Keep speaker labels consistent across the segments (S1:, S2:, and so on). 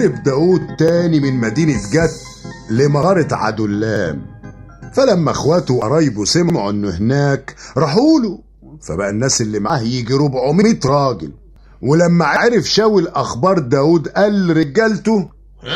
S1: وهرب داود تاني من مدينة جد لمغارة عدلام فلما اخواته وقرايبه سمعوا انه هناك راحوا له فبقى الناس اللي معاه يجي 400 راجل ولما عرف شاول اخبار داود قال لرجالته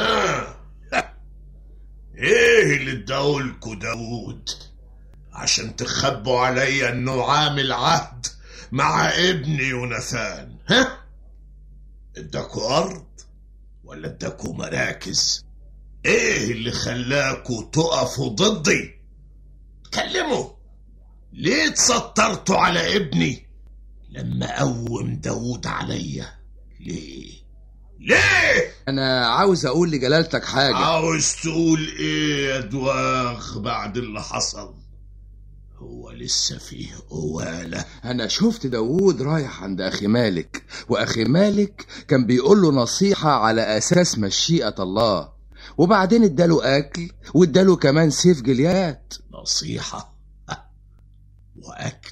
S2: ايه اللي اداهولكوا داود عشان تخبوا عليا انه عامل عهد مع ابني يوناثان ها اداكوا ارض ولا اداكوا مراكز ايه اللي خلاكوا تقفوا ضدي اتكلموا ليه اتسترتوا على ابني لما قوم داود عليا ليه ليه
S3: انا عاوز اقول لجلالتك حاجه
S2: عاوز تقول ايه يا دواغ بعد اللي حصل هو لسه فيه قوالة
S3: انا شفت داوود رايح عند اخي مالك واخي مالك كان بيقول له نصيحه على اساس مشيئه الله وبعدين اداله اكل واداله كمان سيف جليات
S2: نصيحة وأكل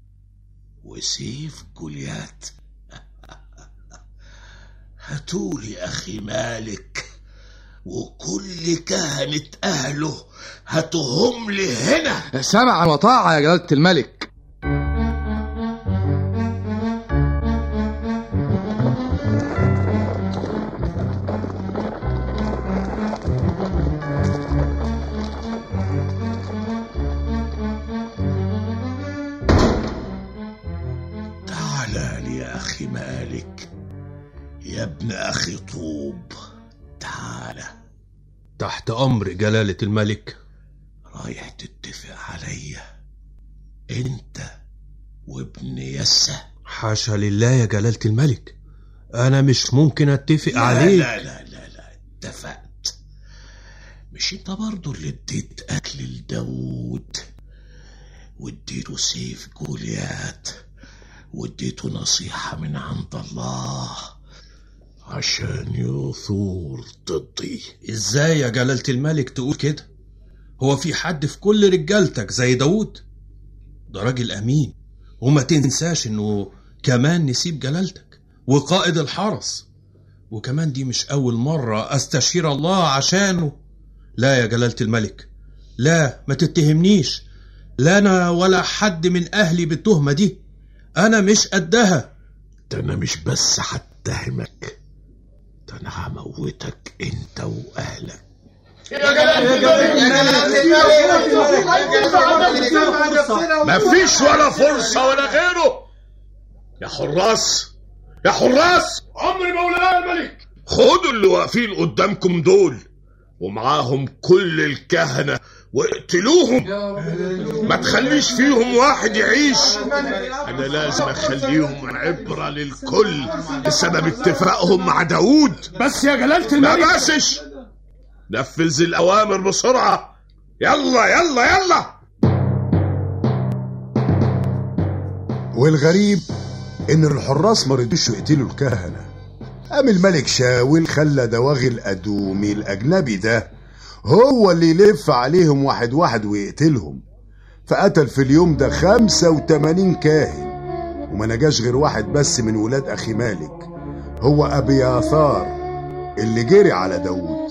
S2: وسيف جوليات هاتولي أخي مالك وكل كهنة أهله هاتهم لي هنا
S3: سمعا وطاعه يا جلاله الملك
S2: تعال لي يا أخي مالك يا ابن أخي طوب تعال
S4: تحت أمر جلالة الملك
S2: رايح تتفق عليا انت وابن يسه
S4: حاشا لله يا جلالة الملك أنا مش ممكن أتفق عليك
S2: لا لا لا لا اتفقت مش انت برضو اللي اديت اكل لداود واديته سيف جوليات واديته نصيحة من عند الله عشان يثور ضدي
S4: إزاي يا جلالة الملك تقول كده هو في حد في كل رجالتك زي داود ده راجل أمين وما تنساش إنه كمان نسيب جلالتك وقائد الحرس وكمان دي مش أول مرة أستشير الله عشانه لا يا جلالة الملك لا ما تتهمنيش لا أنا ولا حد من أهلي بالتهمة دي أنا مش قدها
S2: ده انا مش بس هتهمك ده انا هموتك انت واهلك مفيش ولا فرصة ولا غيره يا حراس يا حراس
S5: عمري مولانا الملك
S2: خدوا اللي واقفين قدامكم دول ومعاهم كل الكهنة واقتلوهم ما تخليش فيهم واحد يعيش انا لازم اخليهم عبرة للكل بسبب اتفاقهم مع داود
S5: بس يا جلالة
S2: ما
S5: الملك
S2: بسش نفذ الاوامر بسرعة يلا يلا يلا
S1: والغريب ان الحراس ما رضوش يقتلوا الكهنه قام الملك شاول خلى دواغي الادومي الاجنبي ده هو اللي يلف عليهم واحد واحد ويقتلهم فقتل في اليوم ده 85 كاهن وما نجاش غير واحد بس من ولاد اخي مالك هو ابياثار اللي جري على داوود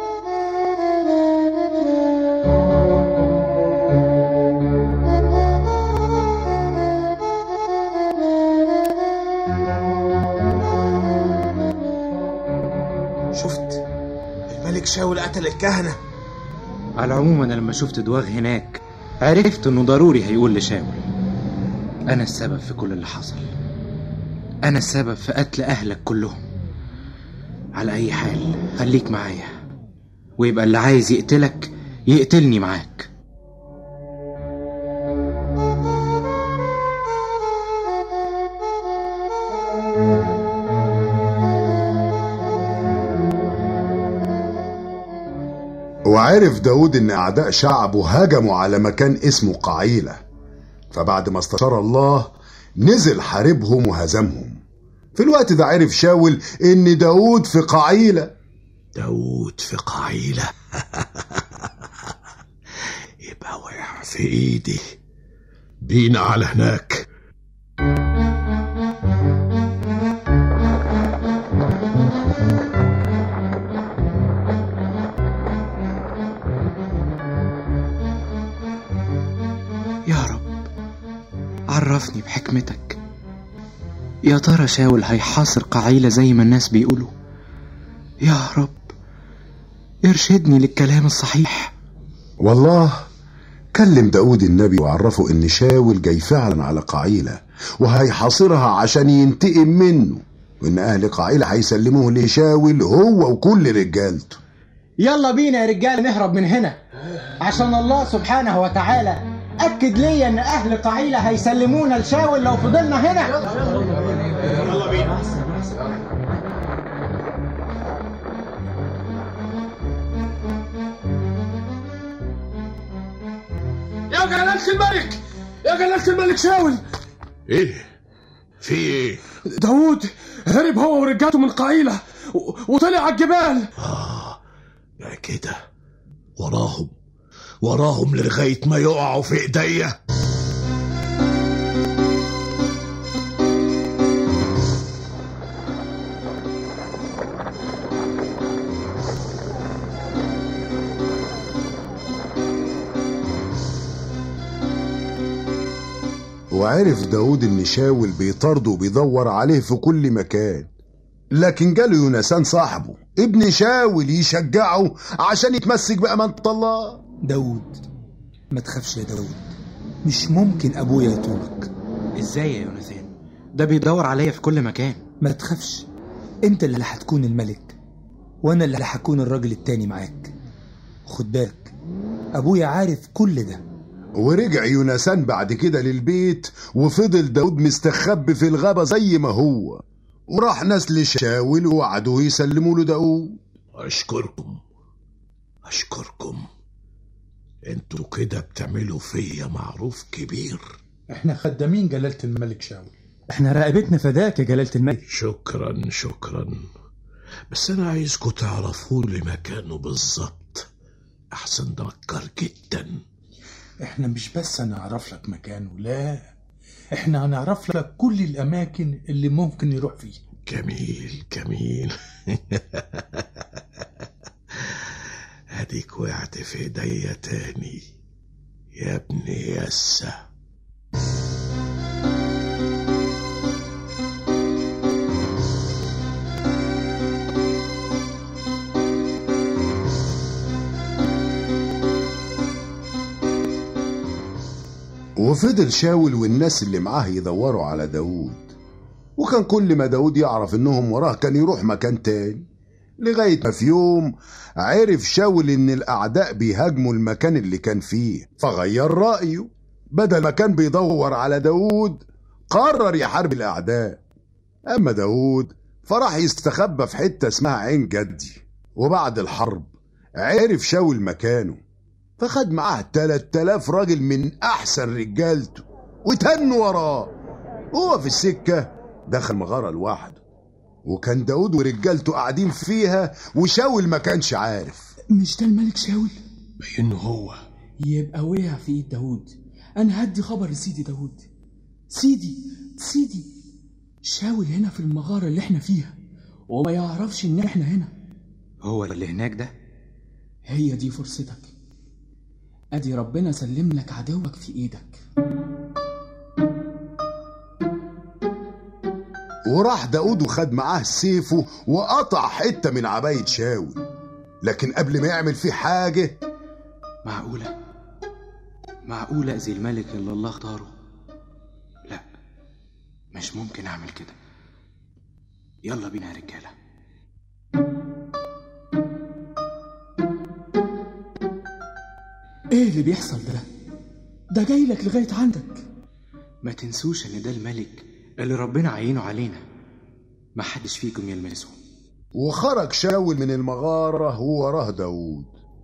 S6: شفت الملك شاول قتل الكهنة
S7: على العموم انا لما شفت دواغ هناك عرفت انه ضروري هيقول لشاول انا السبب في كل اللي حصل انا السبب في قتل اهلك كلهم على اي حال خليك معايا ويبقى اللي عايز يقتلك يقتلني معاك
S1: وعرف داود ان اعداء شعبه هجموا على مكان اسمه قعيلة فبعد ما استشار الله نزل حاربهم وهزمهم في الوقت ده عرف شاول ان داود في قعيلة
S2: داود في قعيلة يبقى وقع في ايدي بينا على هناك
S7: عرفني بحكمتك يا ترى شاول هيحاصر قعيلة زي ما الناس بيقولوا يا رب ارشدني للكلام الصحيح
S1: والله كلم داود النبي وعرفه ان شاول جاي فعلا على قعيلة وهيحاصرها عشان ينتقم منه وان اهل قعيلة هيسلموه لشاول هو وكل رجالته
S8: يلا بينا يا رجال نهرب من هنا عشان الله سبحانه وتعالى أكد لي إن أهل قعيلة هيسلمونا لشاول لو فضلنا هنا
S5: يا جلالة الملك يا جلالة الملك شاول
S2: ايه في ايه
S5: داوود هرب هو ورجاته من قايلة و- وطلع على الجبال
S2: بقى كده وراهم وراهم لغاية ما يقعوا في ايديا
S1: وعرف داود ان شاول بيطارده وبيدور عليه في كل مكان لكن جاله يونسان صاحبه ابن شاول يشجعه عشان يتمسك بأمانة الله
S9: داود ما تخافش يا داود مش ممكن أبويا يطولك
S7: ازاي يا يوناثان ده بيدور عليا في كل مكان
S9: ما تخافش انت اللي هتكون الملك وانا اللي هكون الراجل التاني معاك خد بالك ابويا عارف كل ده
S1: ورجع يونسان بعد كده للبيت وفضل داود مستخبي في الغابة زي ما هو وراح ناس لشاول ووعدوه يسلموا له داود
S2: اشكركم اشكركم انتوا كده بتعملوا فيا معروف كبير
S10: احنا خدامين جلالة الملك شاول
S9: احنا رقبتنا فداك يا جلالة الملك
S2: شكرا شكرا بس انا عايزكم تعرفوا لي مكانه بالظبط احسن ده مكر جدا
S10: احنا مش بس هنعرف لك مكانه لا احنا هنعرف لك كل الاماكن اللي ممكن يروح فيها
S2: جميل جميل اديك وقعت في ايديا تاني يا ابن يسا
S1: وفضل شاول والناس اللي معاه يدوروا على داود وكان كل ما داود يعرف انهم وراه كان يروح مكان تاني لغاية ما في يوم عرف شاول ان الاعداء بيهاجموا المكان اللي كان فيه فغير رأيه بدل ما كان بيدور على داود قرر يحارب الاعداء اما داود فراح يستخبى في حتة اسمها عين جدي وبعد الحرب عرف شاول مكانه فخد معاه 3000 راجل من احسن رجالته وتنوا وراه هو في السكه دخل مغاره لوحده وكان داود ورجالته قاعدين فيها وشاول ما كانش عارف
S11: مش ده الملك شاول
S2: باين هو
S11: يبقى وقع في ايد داود انا هدي خبر لسيدي داود سيدي سيدي شاول هنا في المغارة اللي احنا فيها وما يعرفش ان احنا هنا
S7: هو اللي هناك ده
S11: هي دي فرصتك ادي ربنا سلم لك عدوك في ايدك
S1: وراح داود وخد معاه سيفه وقطع حته من عبايه شاول لكن قبل ما يعمل فيه حاجه
S7: معقولة معقولة أذي الملك اللي الله اختاره لا مش ممكن أعمل كده يلا بينا يا رجالة
S11: ايه اللي بيحصل ده ده جاي لك لغاية عندك
S7: ما تنسوش إن ده الملك اللي ربنا عينه علينا ما حدش فيكم يلمسه
S1: وخرج شاول من المغاره ووراه داود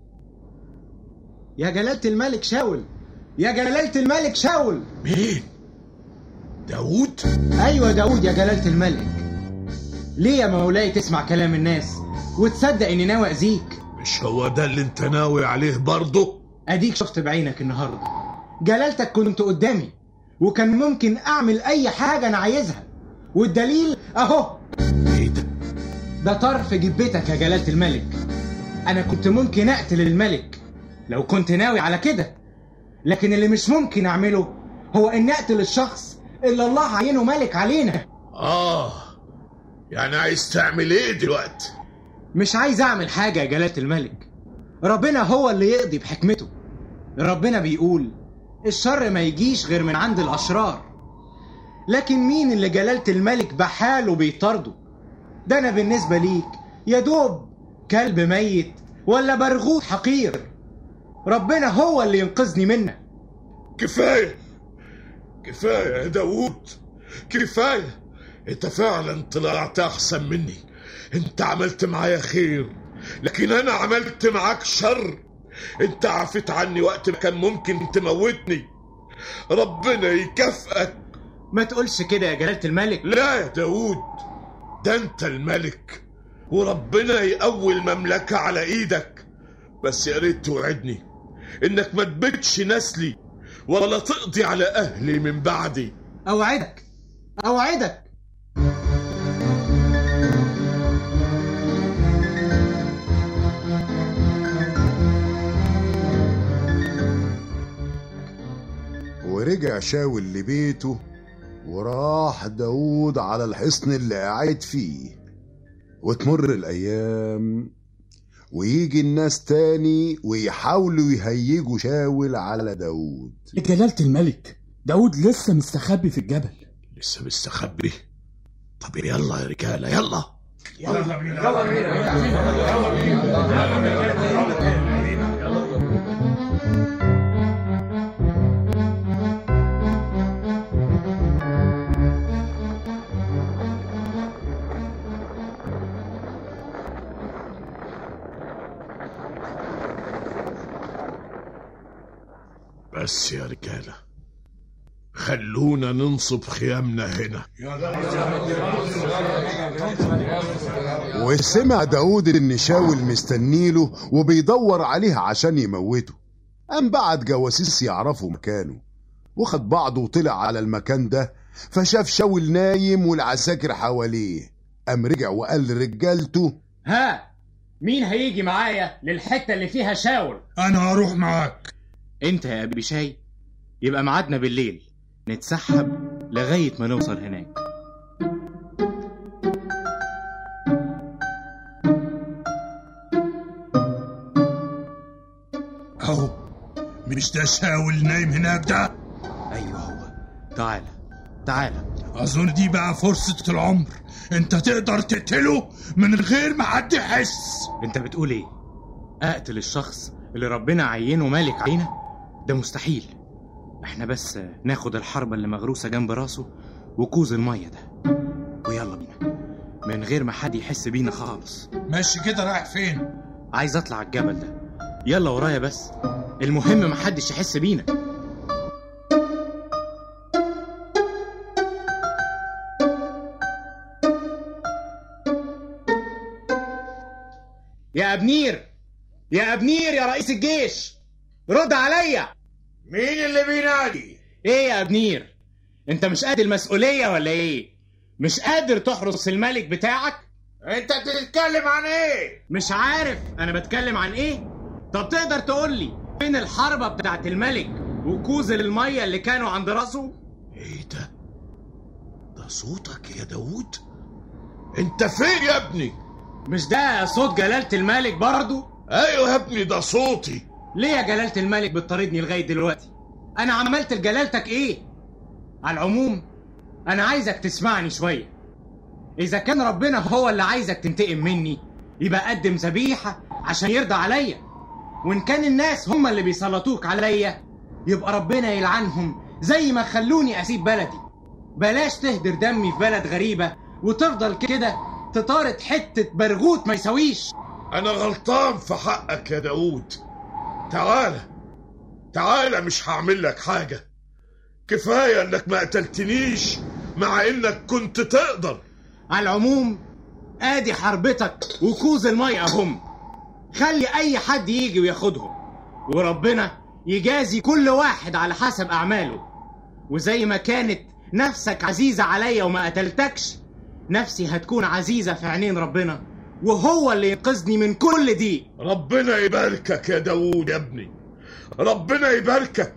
S8: يا جلالة الملك شاول يا جلالة الملك شاول
S2: مين داود
S8: أيوة داود يا جلالة الملك ليه يا مولاي تسمع كلام الناس وتصدق إني ناوي أذيك
S2: مش هو ده اللي انت ناوي عليه برضه
S8: أديك شفت بعينك النهاردة جلالتك كنت قدامي وكان ممكن أعمل أي حاجة أنا عايزها والدليل أهو
S2: ايه ده
S8: ده طرف جبتك يا جلالة الملك أنا كنت ممكن أقتل الملك لو كنت ناوي على كده لكن اللي مش ممكن أعمله هو إن نقتل الشخص اللي الله عينه ملك علينا
S2: اه يعني عايز تعمل ايه دلوقتي
S8: مش عايز أعمل حاجة يا جلالة الملك ربنا هو اللي يقضي بحكمته ربنا بيقول الشر ما يجيش غير من عند الأشرار لكن مين اللي جلالة الملك بحاله بيطارده ده أنا بالنسبة ليك يا دوب كلب ميت ولا برغوث حقير ربنا هو اللي ينقذني منك
S2: كفايه كفايه يا داوود كفايه انت فعلا طلعت احسن مني انت عملت معايا خير لكن انا عملت معاك شر انت عفيت عني وقت ما كان ممكن تموتني ربنا يكافئك
S8: ما تقولش كده يا جلالة الملك
S2: لا يا داوود ده انت الملك وربنا يقوي المملكة على ايدك بس يا ريت توعدني انك ما تبكش نسلي ولا تقضي على اهلي من بعدي
S8: أوعدك أوعدك
S1: ورجع شاول لبيته وراح داود على الحصن اللي قاعد فيه وتمر الأيام ويجي الناس تاني ويحاولوا يهيجوا شاول على داود
S11: يا جلالة الملك داود لسه مستخبي في الجبل
S2: لسه مستخبي طب يلا يا رجالة يلا
S5: يلا بينا يلا بينا
S2: بس يا رجالة خلونا ننصب خيامنا هنا
S1: وسمع داود ان شاول مستنيله وبيدور عليه عشان يموته قام بعت جواسيس يعرفوا مكانه وخد بعضه وطلع على المكان ده فشاف شاول نايم والعساكر حواليه قام رجع وقال لرجالته
S8: ها مين هيجي معايا للحتة اللي فيها شاول
S10: انا هروح معاك
S7: انت يا ابي شاي يبقى ميعادنا بالليل نتسحب لغايه ما نوصل هناك
S10: اهو مش ده شاول نايم هناك ده
S7: ايوه هو تعالى تعالى
S10: اظن دي بقى فرصة العمر انت تقدر تقتله من غير ما حد يحس
S7: انت بتقول ايه اقتل الشخص اللي ربنا عينه مالك علينا ده مستحيل احنا بس ناخد الحربة اللي مغروسة جنب راسه وكوز المية ده ويلا بينا من غير ما حد يحس بينا خالص
S10: ماشي كده رايح فين
S7: عايز اطلع الجبل ده يلا ورايا بس المهم محدش يحس بينا
S8: يا أبنير يا أبنير يا رئيس الجيش رد عليا
S2: مين اللي بينادي
S8: ايه يا أبنير انت مش قد المسؤولية ولا ايه مش قادر تحرس الملك بتاعك
S2: انت بتتكلم عن ايه
S8: مش عارف انا بتكلم عن ايه طب تقدر تقول لي فين الحربة بتاعت الملك وكوز المية اللي كانوا عند راسه
S2: ايه ده ده صوتك يا داوود انت فين يا ابني
S8: مش ده صوت جلالة الملك برضو
S2: ايوه يا ابني ده صوتي
S8: ليه يا جلالة الملك بتطاردني لغاية دلوقتي انا عملت لجلالتك ايه على العموم انا عايزك تسمعني شوية اذا كان ربنا هو اللي عايزك تنتقم مني يبقى قدم ذبيحة عشان يرضى عليا وان كان الناس هم اللي بيسلطوك عليا يبقى ربنا يلعنهم زي ما خلوني اسيب بلدي بلاش تهدر دمي في بلد غريبة وتفضل كده تطارد حتة برغوت ما يساويش
S2: انا غلطان في حقك يا داوود تعالى تعالى مش هعمل لك حاجة كفاية انك ما قتلتنيش مع انك كنت تقدر
S8: على العموم ادي حربتك وكوز المية هم خلي اي حد يجي وياخدهم وربنا يجازي كل واحد على حسب اعماله وزي ما كانت نفسك عزيزة عليا وما قتلتكش نفسي هتكون عزيزة في عينين ربنا وهو اللي ينقذني من كل دي
S2: ربنا يباركك يا داوود يا ابني ربنا يباركك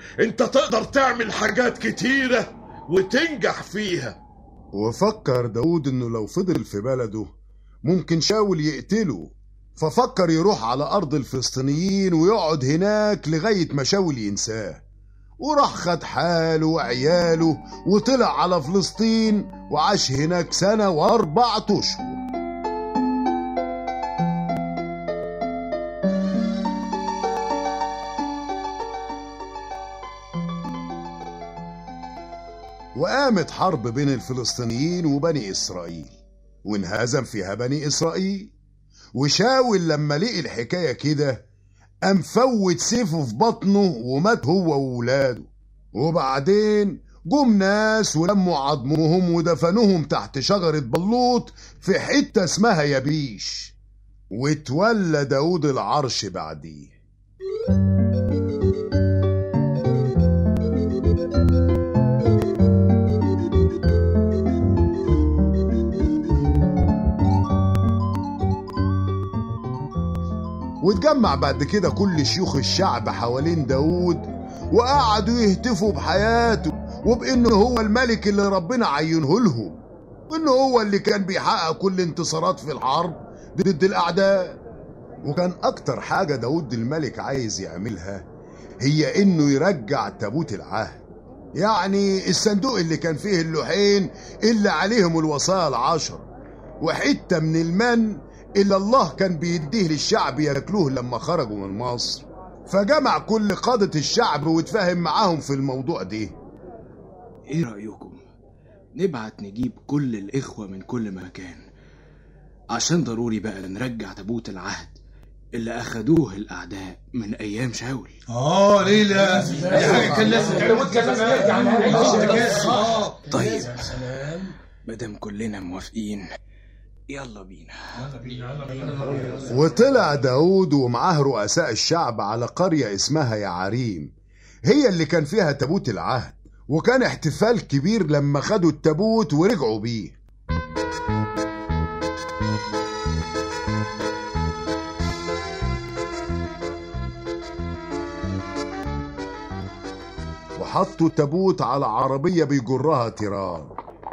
S2: انت تقدر تعمل حاجات كتيرة وتنجح فيها
S1: وفكر داود انه لو فضل في بلده ممكن شاول يقتله ففكر يروح على أرض الفلسطينيين ويقعد هناك لغاية ما شاول ينساه وراح خد حاله وعياله وطلع على فلسطين وعاش هناك سنة وأربعة أشهر وقامت حرب بين الفلسطينيين وبني إسرائيل وانهزم فيها بني إسرائيل وشاول لما لقي الحكاية كده قام فوت سيفه في بطنه ومات هو وولاده وبعدين جم ناس ولموا عظمهم ودفنوهم تحت شجرة بلوط في حتة اسمها يبيش وتولى داود العرش بعديه واتجمع بعد كده كل شيوخ الشعب حوالين داود وقعدوا يهتفوا بحياته وبانه هو الملك اللي ربنا عينه لهم وانه هو اللي كان بيحقق كل انتصارات في الحرب ضد الاعداء وكان اكتر حاجة داود الملك عايز يعملها هي انه يرجع تابوت العهد يعني الصندوق اللي كان فيه اللوحين اللي عليهم الوصايا العشر وحتة من المن اللي الله كان بيديه للشعب ياكلوه لما خرجوا من مصر فجمع كل قادة الشعب واتفاهم معاهم في الموضوع ده
S11: ايه رأيكم نبعت نجيب كل الإخوة من كل مكان عشان ضروري بقى نرجع تابوت العهد اللي أخدوه الأعداء من أيام شاول
S10: اه ليه لا دي حاجه كان لازم
S11: طيب مادام كلنا موافقين يلا بينا
S1: وطلع داود ومعاه رؤساء الشعب على قرية اسمها يعريم هي اللي كان فيها تابوت العهد وكان احتفال كبير لما خدوا التابوت ورجعوا بيه وحطوا التابوت على عربية بيجرها تيران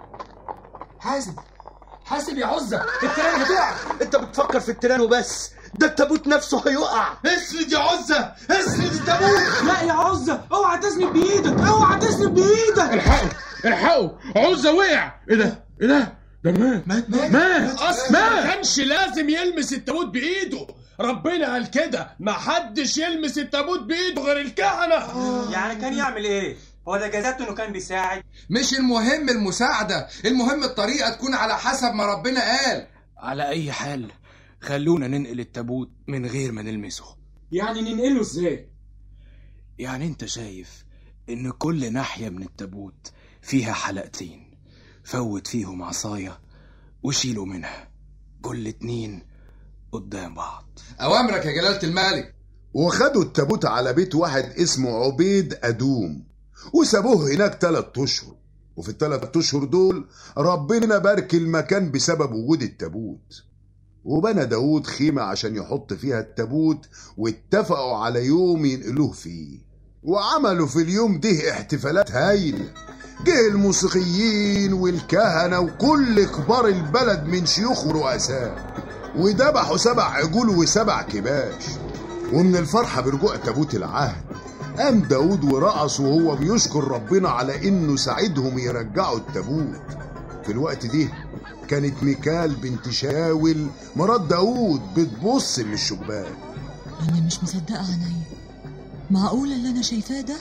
S5: حاسب حاسب يا عزة التران هتقع
S6: انت بتفكر في التيران وبس ده التابوت نفسه هيقع
S10: اسند يا عزة اسند التابوت
S11: لا يا عزة اوعى تسند بايدك اوعى تسند بايدك
S5: الحقوا الحقوا عزة وقع ايه ده ايه ده ده مات
S10: مات مات
S5: مات اصلا ما كانش لازم يلمس التابوت بايده ربنا قال كده ما حدش يلمس التابوت بايده غير الكهنه
S8: يعني كان يعمل ايه هو ده جزاته انه كان بيساعد
S3: مش المهم المساعدة المهم الطريقة تكون على حسب ما ربنا قال
S11: على أي حال خلونا ننقل التابوت من غير ما نلمسه يعني ننقله ازاي يعني انت شايف ان كل ناحية من التابوت فيها حلقتين فوت فيهم عصاية وشيلوا منها كل اتنين قدام بعض
S3: أوامرك يا جلالة الملك
S1: وخدوا التابوت على بيت واحد اسمه عبيد أدوم وسابوه هناك تلات أشهر وفي التلات أشهر دول ربنا بارك المكان بسبب وجود التابوت وبنى داود خيمة عشان يحط فيها التابوت واتفقوا على يوم ينقلوه فيه وعملوا في اليوم ده احتفالات هايلة جه الموسيقيين والكهنة وكل كبار البلد من شيوخ ورؤساء وذبحوا سبع عجول وسبع كباش ومن الفرحة برجوع تابوت العهد قام داود ورقص وهو بيشكر ربنا على انه ساعدهم يرجعوا التابوت في الوقت ده كانت ميكال بنت شاول مرات داود بتبص من الشباك
S12: أنا مش مصدقة عينيا معقولة اللي أنا شايفاه ده؟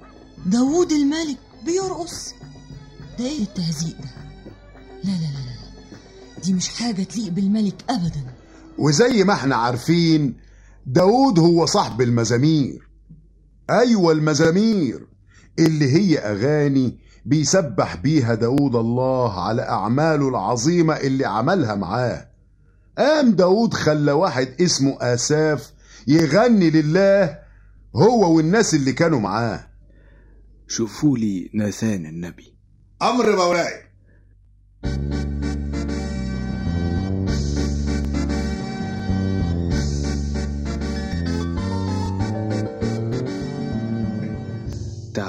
S12: داوود الملك بيرقص ده إيه التهزيق ده؟ لا لا لا لا دي مش حاجة تليق بالملك أبدا
S1: وزي ما احنا عارفين داود هو صاحب المزامير أيوة المزامير اللي هي أغاني بيسبح بيها داود الله على أعماله العظيمة اللي عملها معاه قام داود خلى واحد اسمه آساف يغني لله هو والناس اللي كانوا معاه
S11: شوفوا لي ناثان النبي
S13: أمر مولاي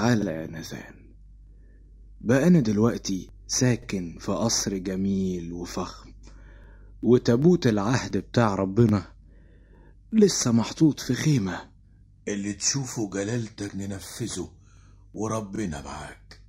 S11: تعالى يا نزان بقى أنا دلوقتي ساكن في قصر جميل وفخم وتابوت العهد بتاع ربنا لسه محطوط في خيمة
S10: اللي تشوفه جلالتك ننفذه وربنا معاك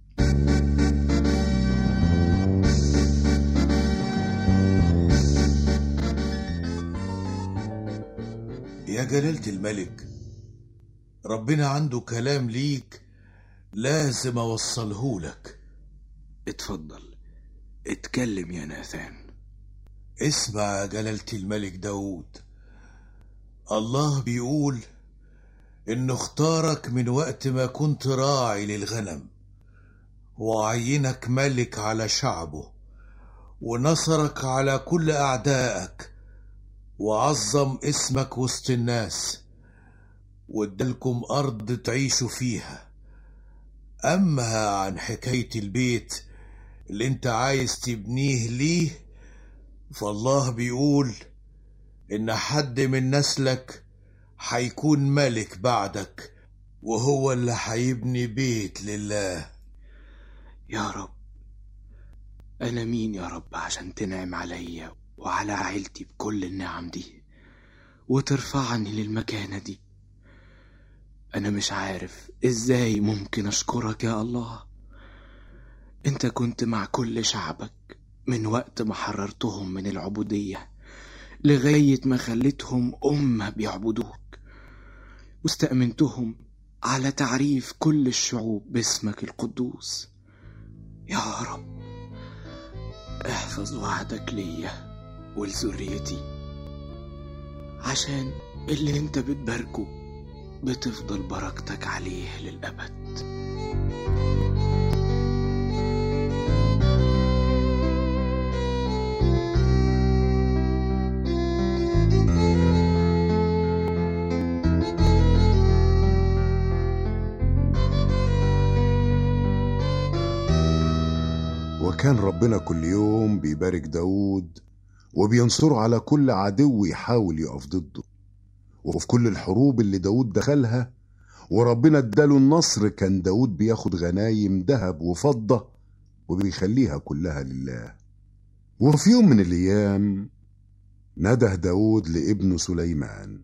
S10: يا جلالة الملك ربنا عنده كلام ليك لازم اوصله لك
S11: اتفضل اتكلم يا ناثان
S10: اسمع يا جلالة الملك داود الله بيقول انه اختارك من وقت ما كنت راعي للغنم وعينك ملك على شعبه ونصرك على كل اعدائك وعظم اسمك وسط الناس وادالكم ارض تعيشوا فيها اما عن حكايه البيت اللي انت عايز تبنيه ليه فالله بيقول ان حد من نسلك هيكون ملك بعدك وهو اللي هيبني بيت لله
S11: يا رب أنا مين يا رب عشان تنعم عليا وعلى عيلتي بكل النعم دي وترفعني للمكانة دي أنا مش عارف إزاي ممكن أشكرك يا الله أنت كنت مع كل شعبك من وقت ما حررتهم من العبودية لغاية ما خليتهم أمة بيعبدوك واستأمنتهم على تعريف كل الشعوب باسمك القدوس يا رب احفظ وعدك ليا ولذريتي عشان اللي انت بتباركه بتفضل بركتك عليه للأبد
S1: وكان ربنا كل يوم بيبارك داود وبينصره على كل عدو يحاول يقف ضده وفي كل الحروب اللي داود دخلها وربنا اداله النصر كان داود بياخد غنايم ذهب وفضة وبيخليها كلها لله وفي يوم من الأيام نده داود لابنه سليمان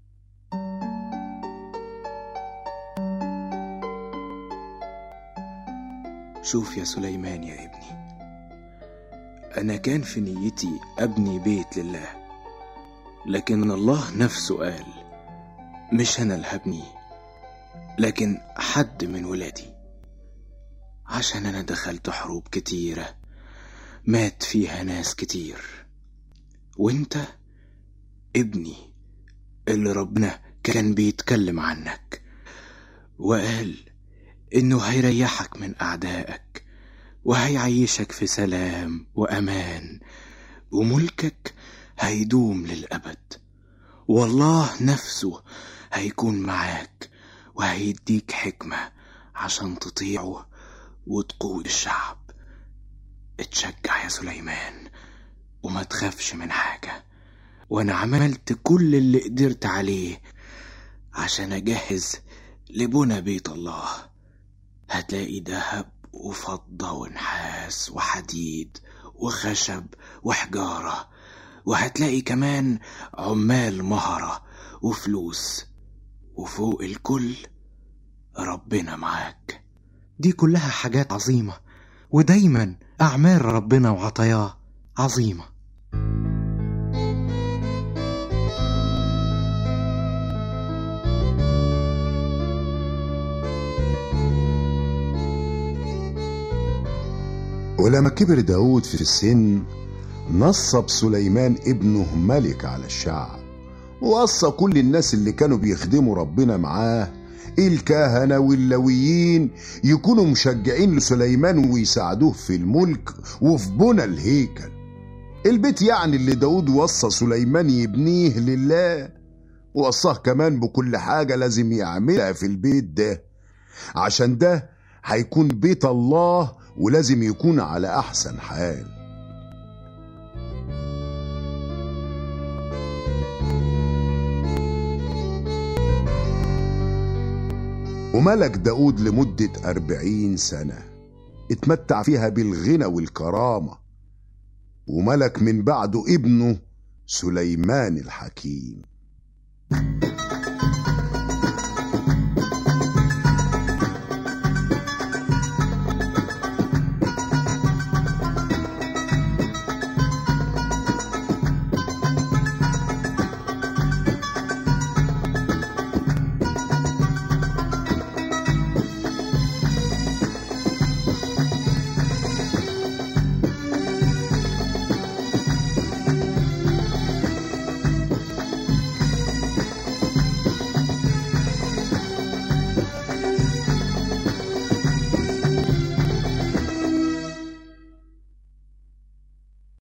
S11: شوف يا سليمان يا ابني أنا كان في نيتي أبني بيت لله لكن الله نفسه قال مش أنا اللي هبنيه لكن حد من ولادي عشان أنا دخلت حروب كتيرة مات فيها ناس كتير وانت ابني اللي ربنا كان بيتكلم عنك وقال إنه هيريحك من أعدائك وهيعيشك في سلام وأمان وملكك هيدوم للأبد والله نفسه هيكون معاك وهيديك حكمة عشان تطيعه وتقود الشعب اتشجع يا سليمان وما تخافش من حاجة وانا عملت كل اللي قدرت عليه عشان اجهز لبنى بيت الله هتلاقي دهب وفضة ونحاس وحديد وخشب وحجارة وهتلاقي كمان عمال مهرة وفلوس وفوق الكل ربنا معاك دي كلها حاجات عظيمة ودايما أعمال ربنا وعطاياه عظيمة
S1: ولما كبر داود في السن نصب سليمان ابنه ملك على الشعب ووصى كل الناس اللي كانوا بيخدموا ربنا معاه الكهنة واللويين يكونوا مشجعين لسليمان ويساعدوه في الملك وفي بنى الهيكل البيت يعني اللي داود وصى سليمان يبنيه لله ووصاه كمان بكل حاجة لازم يعملها في البيت ده عشان ده هيكون بيت الله ولازم يكون على أحسن حال وملك داود لمدة أربعين سنة اتمتع فيها بالغنى والكرامة وملك من بعده ابنه سليمان الحكيم